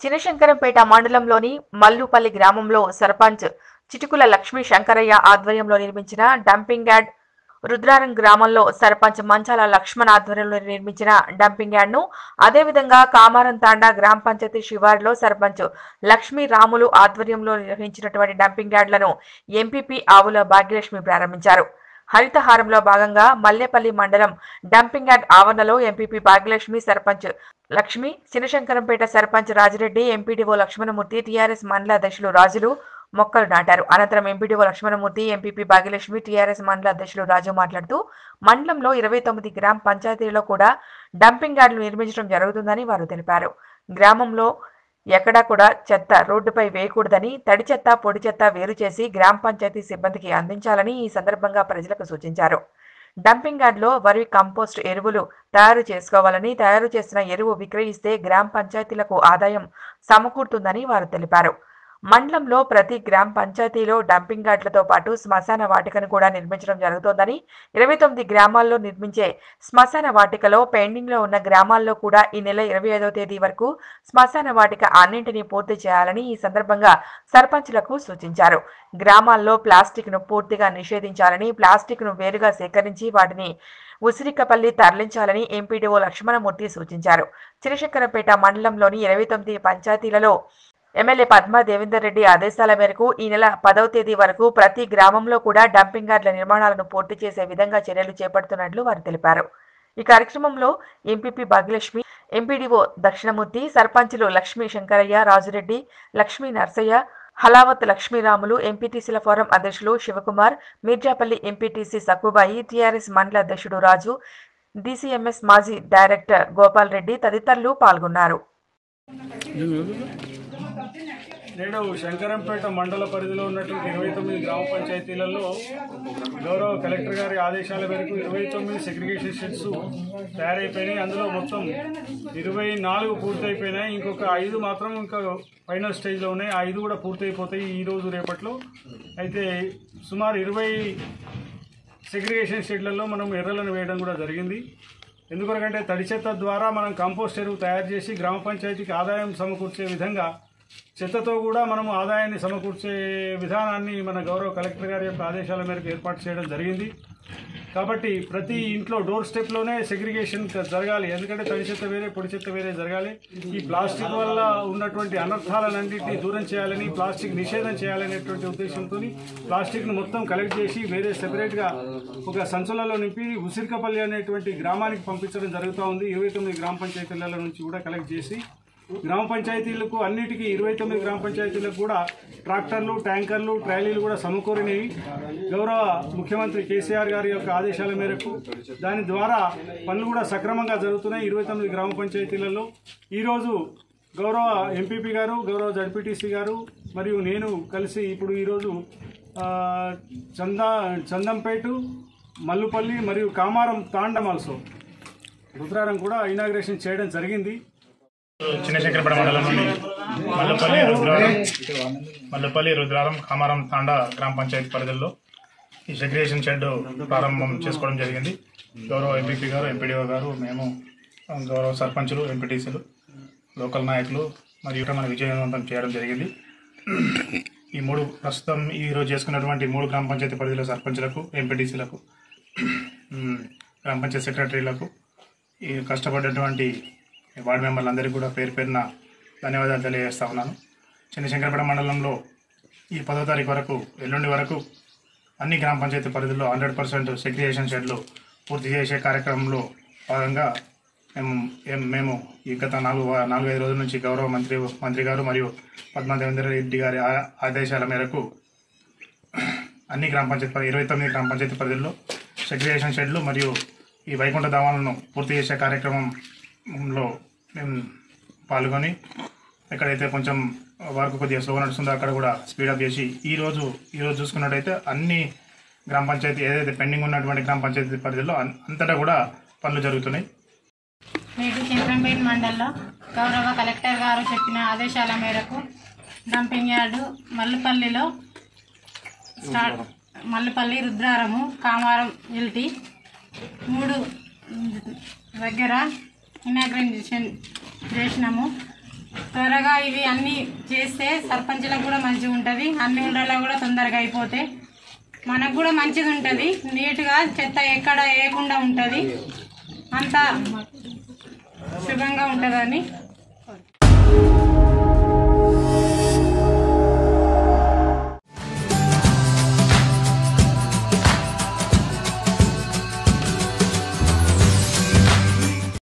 చినశంకరంపేట మండలంలోని మల్లుపల్లి గ్రామంలో సర్పంచ్ చిటుకుల లక్ష్మీ శంకరయ్య ఆధ్వర్యంలో నిర్మించిన డంపింగ్ యార్డ్ రుద్రారం గ్రామంలో సర్పంచ్ మంచాల లక్ష్మణ్ ఆధ్వర్యంలో నిర్మించిన డంపింగ్ యార్డ్ ను అదేవిధంగా కామారం తాండా గ్రామ పంచాయతీ శివారులో సర్పంచ్ లక్ష్మీ రాములు ఆధ్వర్యంలో నిర్వహించినటువంటి డంపింగ్ యార్డులను ఎంపీపీ ఆవుల భాగ్యలక్ష్మి ప్రారంభించారు హరితహారంలో భాగంగా మల్లేపల్లి మండలం డంపింగ్ యార్డ్ ఆవరణలో MPP Bhagyalakshmi sarpanch Lakshmi Shinashankarampet sarpanch Rajireddy MPDO Lakshmanamurthy TRS మండల అధ్యక్షులు రాజులు మొక్కలు నాటారు అనంతరం MPDO Lakshmanamurthy MPP Bhagyalakshmi TRS మండల అధ్యక్షులు రాజు మాట్లాడుతూ మండలంలో ఇరవై తొమ్మిది గ్రామ పంచాయతీలలో కూడా డంపింగ్ యార్డులు నిర్మించడం జరుగుతుందని వారు తెలిపారు గ్రామంలో ఎక్కడా కూడా చెత్త రోడ్డుపై వేయకూడదని తడి చెత్త పొడి చెత్త వేరు చేసి గ్రామ పంచాయతీ సిబ్బందికి అందించాలని ఈ సందర్భంగా ప్రజలకు సూచించారు డంపింగ్ యార్డ్లో వరి కంపోస్ట్ ఎరువులు తయారు చేసుకోవాలని తయారు చేసిన ఎరువు విక్రయిస్తే గ్రామ పంచాయతీలకు ఆదాయం సమకూరుతుందని వారు తెలిపారు మండలంలో ప్రతి గ్రామ పంచాయతీలో డంపింగ్ యార్డ్లతో పాటు శ్మశాన వాటికను కూడా నిర్మించడం జరుగుతోందని ఇరవై తొమ్మిది గ్రామాల్లో నిర్మించే శ్మశాన వాటికలో పెండింగ్లో ఉన్న గ్రామాల్లో కూడా ఈ నెల ఇరవై ఐదవ తేదీ వరకు శ్మశాన వాటిక అన్నింటినీ పూర్తి చేయాలని ఈ సందర్భంగా సర్పంచులకు సూచించారు గ్రామాల్లో ప్లాస్టిక్ ను పూర్తిగా నిషేధించాలని ప్లాస్టిక్ ను వేరుగా సేకరించి వాటిని ఉసిరికపల్లి తరలించాలని ఎంపీడీఓ లక్ష్మణమూర్తి సూచించారు చిరశంకరపేట మండలంలోని ఇరవై తొమ్మిది పంచాయతీలలో ఎమ్మెల్యే పద్మా దేవేందర్ రెడ్డి ఆదేశాల మేరకు ఈ నెల పదవ తేదీ వరకు ప్రతి గ్రామంలో కూడా డంపింగ్ యార్డ్ల నిర్మాణాలను పూర్తి చేసే విధంగా చర్యలు చేపడుతున్నట్లు వారు తెలిపారు ఈ కార్యక్రమంలో ఎంపీపీ భాగ్యలక్ష్మి ఎంపీడీఓ దక్షిణమూర్తి సర్పంచులు లక్ష్మీ శంకరయ్య రాజురెడ్డి లక్ష్మీ నర్సయ్య హలావత్ లక్ష్మీరాములు ఎంపీటీసీల ఫోరం అధ్యక్షులు శివకుమార్ మీర్జాపల్లి ఎంపీటీసీ సక్కుబాయి టీఆర్ఎస్ మండల అధ్యక్షుడు రాజు డీసీఎంఎస్ మాజీ డైరెక్టర్ గోపాల్ రెడ్డి తదితరులు పాల్గొన్నారు నేడు శంకరంపేట మండల పరిధిలో ఉన్నటువంటి ఇరవై తొమ్మిది గ్రామ పంచాయతీలలో గౌరవ కలెక్టర్ గారి ఆదేశాల మేరకు ఇరవై తొమ్మిది సెగ్రిగేషన్ షెడ్స్ తయారైపోయినాయి అందులో మొత్తం ఇరవై నాలుగు పూర్తయిపోయినాయి ఇంకొక ఐదు మాత్రం ఇంకా ఫైనల్ స్టేజ్లో ఉన్నాయి ఆ ఐదు కూడా పూర్తయిపోతాయి ఈ రోజు రేపట్లో అయితే సుమారు ఇరవై సెగ్రిగేషన్ షెడ్లలో మనం ఎర్రలను వేయడం కూడా జరిగింది ఎందుకంటే తడి చెత్త ద్వారా మనం కంపోస్ట్ ఎరువు తయారు చేసి గ్రామ పంచాయతీకి ఆదాయం సమకూర్చే విధంగా చెత్తతో కూడా మనం ఆదాయాన్ని సమకూర్చే విధానాన్ని మన గౌరవ కలెక్టర్ గారి యొక్క ఆదేశాల మేరకు ఏర్పాటు చేయడం జరిగింది కాబట్టి ప్రతి ఇంట్లో డోర్ స్టెప్లోనే సెగ్రిగేషన్ జరగాలి ఎందుకంటే తడి చెత్త వేరే పొడి చెత్త వేరే జరగాలి ఈ ప్లాస్టిక్ వల్ల ఉన్నటువంటి అనర్థాలన్నింటినీ దూరం చేయాలని ప్లాస్టిక్ నిషేధం చేయాలనేటువంటి ఉద్దేశంతో ప్లాస్టిక్ను మొత్తం కలెక్ట్ చేసి వేరే సెపరేట్గా ఒక సంచులలో నింపి ఉసిరికపల్లి అనేటువంటి గ్రామానికి పంపించడం జరుగుతూ ఉంది ఇరవై తొమ్మిది గ్రామ పంచాయతీల నుంచి కూడా కలెక్ట్ చేసి గ్రామ పంచాయతీలకు అన్నిటికీ ఇరవై తొమ్మిది గ్రామ పంచాయతీలకు కూడా ట్రాక్టర్లు ట్యాంకర్లు ట్రాలీలు కూడా సమకూరినవి గౌరవ ముఖ్యమంత్రి కేసీఆర్ గారి యొక్క ఆదేశాల మేరకు దాని ద్వారా పనులు కూడా సక్రమంగా జరుగుతున్నాయి ఇరవై తొమ్మిది గ్రామ పంచాయతీలలో ఈరోజు గౌరవ ఎంపీపీ గారు గౌరవ జడ్పీటీసీ గారు మరియు నేను కలిసి ఇప్పుడు ఈరోజు ఆ, చందా చందంపేట మల్లుపల్లి మరియు కామారం తాండం ఆల్సో రుద్రారం కూడా ఇనాగ్రేషన్ చేయడం జరిగింది చిన్నశంకరపేట మండలంలోని మల్లపల్లి రుద్రారం మల్లపల్లి రుద్రారం కామారం తాండా గ్రామ పంచాయతీ పరిధిలో ఈ సెగ్రిగేషన్ షెడ్ ప్రారంభం చేసుకోవడం జరిగింది గౌరవ ఎంపీపీ గారు ఎంపీడీఓ గారు మేము గౌరవ సర్పంచులు ఎంపీటీసీలు లోకల్ నాయకులు మరియు మన విజయవంతం చేయడం జరిగింది ఈ మూడు ప్రస్తుతం ఈ రోజు చేసుకున్నటువంటి మూడు గ్రామ పంచాయతీ పరిధిలో సర్పంచులకు ఎంపీటీసీలకు గ్రామ పంచాయతీ సెక్రటరీలకు ఈ కష్టపడ్డటువంటి వార్డు మెంబర్లందరికీ కూడా పేరు పేరున ధన్యవాదాలు తెలియజేస్తా ఉన్నాను చిన్నశంకరపేట మండలంలో ఈ పదో తారీఖు వరకు ఎల్లుండి వరకు అన్ని గ్రామ పంచాయతీ పరిధిలో హండ్రెడ్ పర్సెంట్ సెగ్రిగేషన్ షెడ్లు పూర్తి చేసే కార్యక్రమంలో భాగంగా మేము ఏం- మేము ఈ గత నాలుగు వా- నాలుగైదు రోజుల నుంచి గౌరవ మంత్రి మంత్రి గారు మరియు పద్మా దేవేంద్ర రెడ్డి గారి ఆ- ఆదేశాల మేరకు అన్ని గ్రామ పంచాయతీ పరి- ఇరవై తొమ్మిది గ్రామ పంచాయతీ పరిధిలో సెగ్రిగేషన్ షెడ్లు మరియు ఈ వైకుంఠ ధామాలను పూర్తి చేసే కార్యక్రమంలో మేము పాల్గొని ఎక్కడైతే కొంచెం వర్క్ కొద్దిగా స్లో నడుస్తుందో అక్కడ కూడా స్పీడప్ చేసి ఈ రోజు ఈ రోజు చూసుకున్నట్టయితే అన్ని గ్రామ పంచాయతీ ఏదైతే పెండింగ్ ఉన్నటువంటి గ్రామ పంచాయతీ పరిధిలో అన్- అంతటా కూడా పనులు జరుగుతున్నాయి నేటి చంద్రంపేట మండలంలో గౌరవ కలెక్టర్ గారు చెప్పిన ఆదేశాల మేరకు డంపింగ్ యార్డు మల్లుపల్లిలో స్టార్ట్ మల్లుపల్లి రుద్రారము కామారం ఎల్టీ మూడు దగ్గర ఇనాగ్రేషన్ చేసినాము త్వరగా ఇవి అన్నీ చేస్తే సర్పంచ్లకు కూడా మంచిగా ఉంటుంది అన్ని ఊళ్ళలో కూడా తొందరగా అయిపోతే మనకు కూడా మంచిగా ఉంటుంది నీట్గా చెత్త ఎక్కడ వేయకుండా ఉంటుంది అంతా శుభంగా ఉంటుందని